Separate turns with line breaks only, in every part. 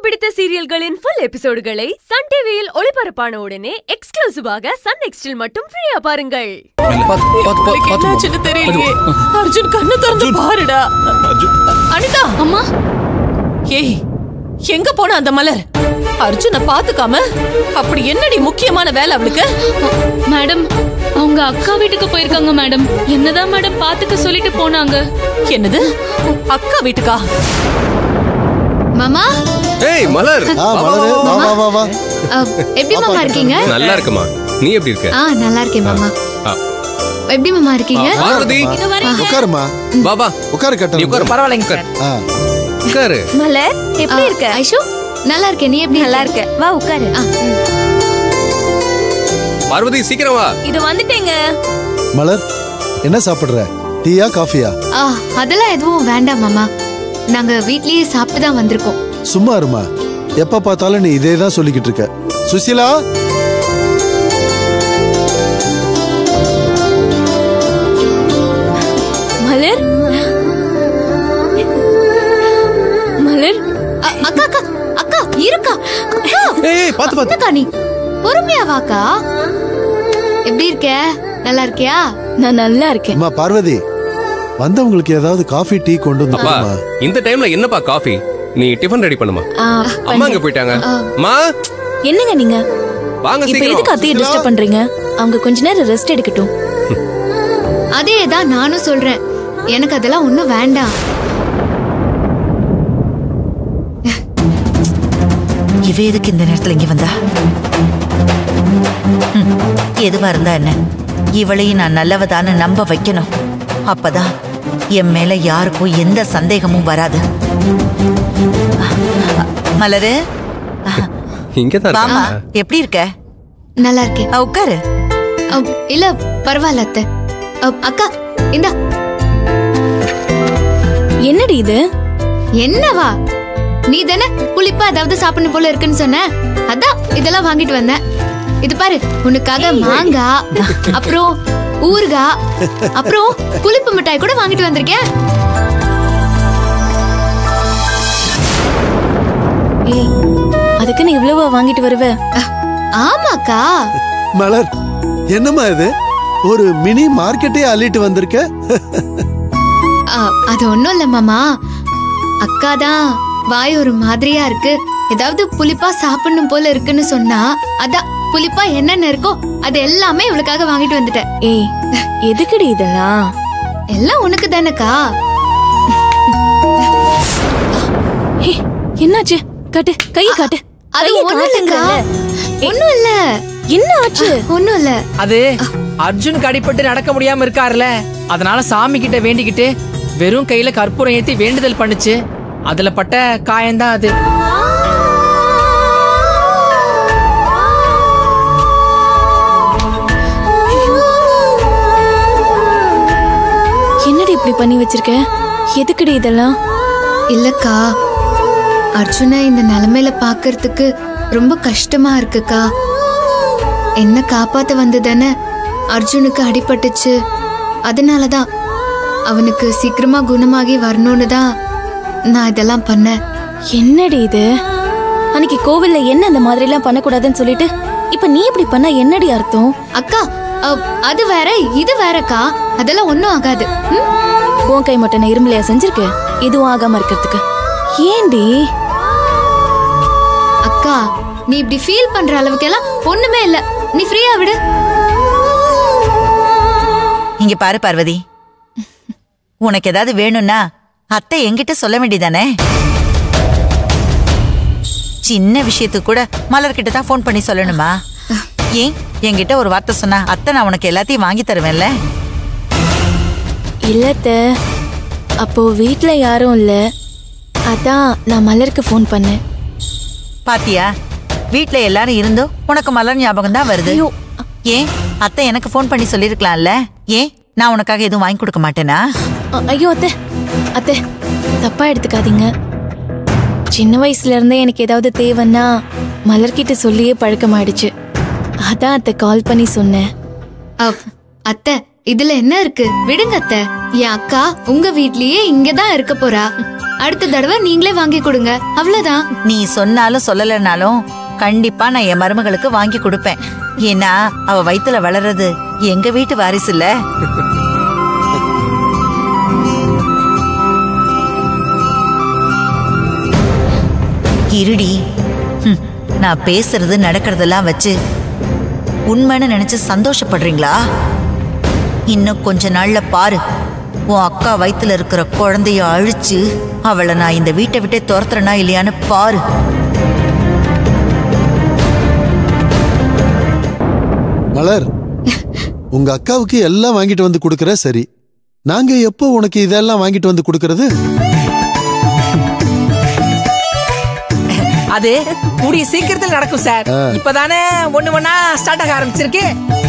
பிடித்த சீரியல்களின் full எபிசோடுகளை Sun டிவியில் ஒளிபரப்பான உடனே எக்ஸ்க்ளூசிவாக சன் நெக்ஸ்டில் மட்டும் ஃப்ரீயா பாருங்கள்
பாத்து பாத்து பாத்து பாத்து
என்னாச்சுன்னு தெரியலையே அர்ஜுன் கண்ணு திறந்து பாருடா அனிதா
அம்மா
ஏய் எங்க போன அந்த மலர் அர்ஜுனை பாத்துக்காம அப்படி என்னடி முக்கியமான வேலை அவளுக்கு
மேடம் அவங்க அக்கா வீட்டுக்கு போயிருக்காங்க மேடம் என்னதான் மேடம் பாத்துக்க சொல்லிட்டு போனாங்க
என்னது அக்கா வீட்டுக்கா
மாமா
ஏய் மலர்
ஆ
வா, வா,
மலரு
வா,
வா
வா.
வா வா வா
அ, எப்படி மாமா இருக்கீங்க
நல்லா இருக்குமா நீ எப்படி இருக்க
ஆ நல்லா இருக்கேன் மாமா
ஆ.
எப்படி மாமா இருக்கீங்க
பார்வதி
உட்காருமா
வா வா
உட்காரு
நீ
கட்ட
உட்காரு
பரவாயில்லைங்க சார்
ஆ
உட்காரு
மலர் எப்படி
ஆ,
இருக்க
ஐஷு நல்லா இருக்கேன் நீ எப்படி
நல்லா இருக்க வா உட்காரு
ஆ, ம்.
பார்வதி சீக்கிரம் வா
இது வந்துட்டேங்க
மலர் என்ன சாப்பிடுற டீயா காஃபியா
ஆ, அதெல்லாம் எதுவும் வேண்டாம் மாமா நாங்க வீட்லயே சாப்பிட்டு தான் வந்திருக்கோம்
சும்மா இருமா எப்ப பார்த்தாலும் நீ இதே தான் சொல்லிக்கிட்டு இருக்க சுசீலா
மலர் மலர்
அ, அக்கா அக்கா அக்கா இருக்கா அக்கா
ஏய் பாத்து பாத்து
அக்கா நீ பொறுமையா வாக்கா எப்படி இருக்க நல்லா இருக்கியா
நான் நல்லா இருக்கேன்
அம்மா பார்வதி வந்தவங்களுக்கு ஏதாவது காஃபி டீ கொண்டு வந்து
அப்பா
கொடுமா.
இந்த டைம்ல என்னப்பா காஃபி நீ டிஃபன் ரெடி பண்ணுமா
ஆ,
அம்மா எங்க போயிட்டாங்க மா
என்னங்க நீங்க
வாங்க
இப்ப எதுக்கு
சீக்கிரம்
அத்தைய டிஸ்டர்ப் பண்றீங்க அவங்க கொஞ்ச நேரம் ரெஸ்ட் எடுக்கட்டும்
அதே தான் நானும் சொல்றேன் எனக்கு அதெல்லாம் ஒண்ணும் வேண்டாம்
இவ எதுக்கு இந்த நேரத்துல இங்க வந்தா ம், எதுவா இருந்தா என்ன இவளையும் நான் நல்லவதான்னு நம்ப வைக்கணும் அப்பதான் என் மேல யாருக்கும் எந்த சந்தேகமும் வராது மலரு
இங்க தான்
வாமா
இருக்கா
எப்படி இருக்க
நல்லா இருக்கேன்
அ, உட்காரு
அ, இல்ல பரவாயில்ல அத்தை அ, அக்கா இந்தா
என்னடி இது
என்னவா நீ தானே புளிப்பா ஏதாவது சாப்பிடணும் போல இருக்குன்னு சொன்ன அதான் இதெல்லாம் வாங்கிட்டு வந்தேன் இது பாரு உனக்காக மாங்காய் அப்புறம் ஊறுகாய் அப்புறம் புளிப்பு மிட்டாய் கூட வாங்கிட்டு வந்திருக்கேன்
ஏய் அதுக்கு நீ இவ்வளவா வாங்கிட்டு வருவ
அஹ், ஆமாக்கா
மலர் என்னம்மா இது ஒரு மினி மார்க்கெட்டே அள்ளிட்டு வந்திருக்க
அ, அது ஒண்ணும் இல்ல மாமா அக்கா தான் வாய் ஒரு மாதிரியா இருக்கு ஏதாவது புளிப்பா சாப்பிடணும் போல இருக்குன்னு சொன்னா அதான் புளிப்பா என்னென்ன இருக்கோ அது எல்லாமே இவளுக்காக வாங்கிட்டு வந்துட்டேன்
ஏய் எதுக்குடி இதெல்லாம்
எல்லாம் உனக்கு தானக்கா
ஹே, என்னாச்சு காட்டு கைய காட்டு
அது
கைய
ஒண்ணும் இல்லக்கா
காட்டுங்கல்ல.
ஒண்ணும் இல்ல
என்ன ஆச்சு
ஒண்ணும் இல்ல
அது அர்ஜுனுக்கு அடிபட்டு நடக்க முடியாம இருக்காருல அதனால சாமி கிட்ட வேண்டிக்கிட்டு வெறும் கையில கற்பூரம் ஏத்தி வேண்டுதல் பண்ணுச்சு அதுல பட்ட காயம்தான் அது
என்னடி இப்படி பண்ணி வச்சிருக்க எதுக்குடி இதெல்லாம்
இல்லக்கா அர்ஜுனை இந்த நிலைமையில பாக்குறதுக்கு ரொம்ப கஷ்டமா இருக்குக்கா என்ன காப்பாத்த வந்ததானே அர்ஜுனுக்கு அடிபட்டுச்சு அதனாலதான் அவனுக்கு சீக்கிரமா குணமாகி வரணும்னு தான் நான் இதெல்லாம் பண்ணேன்
என்னடி இது அன்னைக்கு கோவில்ல என்ன இந்த மாதிரி எல்லாம் பண்ணக்கூடாதுன்னு சொல்லிட்டு இப்ப நீ இப்படி பண்ணா என்னடி அர்த்தம்
அக்கா அ, அது வேற இது வேறக்கா அதெல்லாம் ஒண்ணும் ஆகாது ம்?
உன் கை மட்டும் நான் இரும்பலையா செஞ்சிருக்கு எதுவும் ஆகாம இருக்கிறதுக்கு ஏண்டி
அக்கா நீ இப்படி ஃபீல் பண்ற அளவுக்கெல்லாம் ஒண்ணுமே இல்ல நீ ஃப்ரீயா விடு
இங்க பாரு பார்வதி உனக்கு ஏதாவது வேணும்னா அத்தை என்கிட்ட சொல்ல வேண்டியதானே சின்ன விஷயத்துக்கு கூட மலர்கிட்ட தான் ஃபோன் பண்ணி சொல்லணுமா ஏன் என்கிட்ட ஒரு வார்த்தை சொன்னா அத்தை நான் உனக்கு எல்லாத்தையும் வாங்கி தருவேன்ல
இல்லத்த அப்போ வீட்ல யாரும் இல்ல அதான் நான் மலருக்கு ஃபோன் பண்ணேன்
பாத்தியா வீட்ல எல்லாரும் இருந்தும் உனக்கு மலர் ஞாபகம் தான் வருது
ஐயோ.
ஏன் அத்தை எனக்கு ஃபோன் பண்ணி சொல்லிருக்கலாம்ல ஏன் நான் உனக்காக எதுவும் வாங்கி கொடுக்க மாட்டேனா
அ- ஐயோ அத்தை அத்தை தப்பா எடுத்துக்காதீங்க சின்ன வயசுல இருந்தே எனக்கு ஏதாவது தேவைன்னா மலர்கிட்ட சொல்லியே பழக்கமாயிடுச்சு அதான் அத்தை கால் பண்ணி சொன்னேன்
அ, அத்தை இதுல என்ன இருக்கு விடுங்க அத்தை என் அக்கா உங்க வீட்லயே இங்கதான் இருக்க போறா அடுத்த தடவை நீங்களே வாங்கி கொடுங்க அவ்வளவுதான்
நீ சொன்னாலும் சொல்லலைனாலும் கண்டிப்பா நான் என் மருமகளுக்கு வாங்கி கொடுப்பேன் ஏன்னா அவ வயித்துல வளர்றது எங்க வீட்டு வாரிசு இல்ல இருடி ஹம், நான் பேசுறது நடக்கிறதெல்லாம் வச்சு உண்மைன்னு நினைச்சு சந்தோஷப்படுறீங்களா இன்னும் கொஞ்ச நாள்ல பாரு உன் அக்கா வயித்துல இருக்கிற குழந்தைய அழிச்சு அவளை நான் இந்த வீட்டை விட்டே துரத்துறனா இல்லையான்னு பாரு
மலர் உங்க அக்காவுக்கு எல்லாம் வாங்கிட்டு வந்து கொடுக்கற சரி நாங்க எப்போ உனக்கு இதெல்லாம் வாங்கிட்டு வந்து கொடுக்கறது
அது கூடிய சீக்கிரத்தில் நடக்கும் சார் இப்பதானே ஒண்ணு ஒண்ணா ஸ்டார்ட் ஆக ஆரம்பிச்சிருக்கு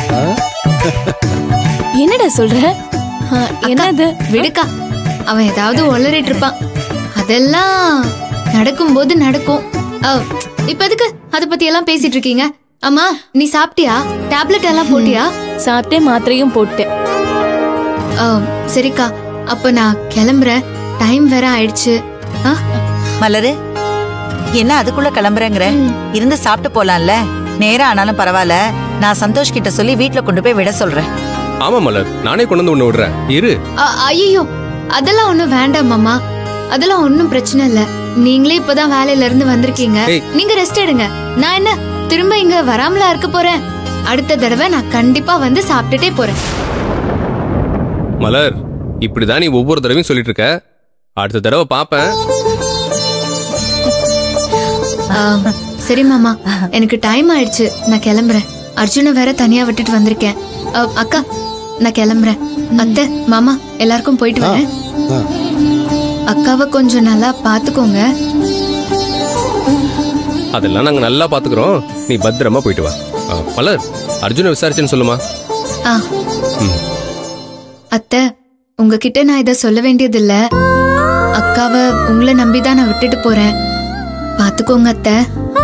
என்னடா சொல்ற ஆ, என்னது
விடுக்கா அவன் ஏதாவது உளறிட்டு இருப்பான் அதெல்லாம் நடக்கும்போது நடக்கும் அ, இப்ப எதுக்கு அத பத்தி எல்லாம் பேசிட்டு இருக்கீங்க அம்மா நீ சாப்பிட்டியா டேப்லெட் எல்லாம் போட்டியா
சாப்பிட்டேன் மாத்திரையும் போட்டேன்
அ, சரிக்கா அப்ப நான் கிளம்புறேன் டைம் வேற ஆயிடுச்சு ஆ,
மலரு என்ன அதுக்குள்ள கிளம்புறேங்கிற இருந்து சாப்பிட்டு போலாம்ல நேரம் ஆனாலும் பரவாயில்ல நான் சந்தோஷ் கிட்ட சொல்லி வீட்ல கொண்டு போய் விட சொல்றேன்
ஆமா மலர் நானே கொண்டு வந்து ஒண்ணு விடுறேன் இரு
அ, ஐயையோ அதெல்லாம் ஒண்ணும் வேண்டாம் மாமா அதெல்லாம் ஒண்ணும் பிரச்சனை இல்ல நீங்களே இப்பதான் வேலையில இருந்து வந்திருக்கீங்க
ஏய்.
நீங்க ரெஸ்ட் எடுங்க நான் என்ன திரும்ப இங்க வராமலா இருக்க போறேன் அடுத்த தடவை நான் கண்டிப்பா வந்து சாப்பிட்டுட்டே போறேன்
மலர் இப்படிதான் நீ ஒவ்வொரு தடவையும் சொல்லிட்டு இருக்க அடுத்த தடவை பாப்பேன்
ஆ, சரி மாமா எனக்கு டைம் ஆயிடுச்சு நான் கிளம்புறேன் அர்ஜுனை வேற தனியா விட்டுட்டு வந்திருக்கேன் அ, அக்கா நான் கிளம்புறேன் அத்தை மாமா எல்லாருக்கும் போயிட்டு வரேன்
ஆ.
அக்காவை கொஞ்சம் நல்லா பாத்துக்கோங்க
அதெல்லாம் நாங்க நல்லா பாத்துக்கிறோம் நீ பத்திரமா போயிட்டு வா ஆ, மலர் அர்ஜுனை விசாரிச்சேன்னு சொல்லுமா
ஆ
ம்.
அத்தை உங்ககிட்ட நான் இத சொல்ல வேண்டியதில்ல அக்காவை உங்களை நம்பிதான் நான் விட்டுட்டு போறேன் பாத்துக்கோங்க அத்தை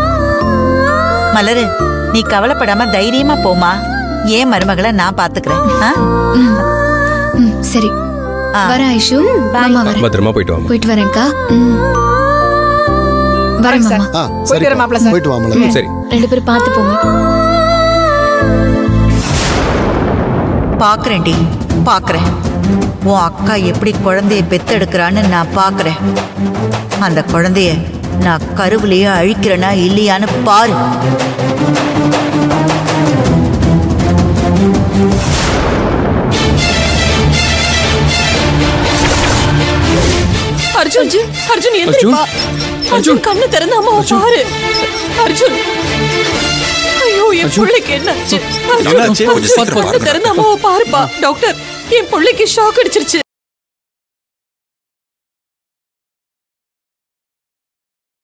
மலரு நீ கவலைப்படாம தைரியமா போமா ஏன் மருமகளை நான் பாத்துக்கிறேன் ஆ?
ம். ம், சரி
ஆ.
வரேன் ஐஷு மாமா வரேன்
பத்திரமா போயிட்டு வாமா
போயிட்டு வரேன்க்கா ம். வரேன்
சார்.
மாமா
ஆ
போயிட்டு
சரி
வரேன் மாப்பிள்ளை சார்.
போயிட்டு வா மலர்
ம், சரி
ரெண்டு பேரும் பார்த்து போங்க
பாக்குறேன்டி பாக்குறேன் உன் அக்கா எப்படி குழந்தைய பெத்தெடுக்கிறான்னு நான் பாக்குறேன் அந்த குழந்தைய நான் கருவிலேயே அழிக்கிறேனா இல்லையான்னு பாரு
அர்ஜுன் அர்ஜுன் எந்திரிப்பா அர்ஜுன் கண்ணு திறந்து அம்மாவை பாரு அர்ஜுன் ஐயோ என் பிள்ளைக்கு என்னாச்சு
என்னாச்சு?
அர்ஜுன்
கொஞ்சம் சீக்கிரம்
கண்ணு திறந்து அம்மாவை பாருப்பா டாக்டர் என் பிள்ளைக்கு ஷாக் அடிச்சிருச்சு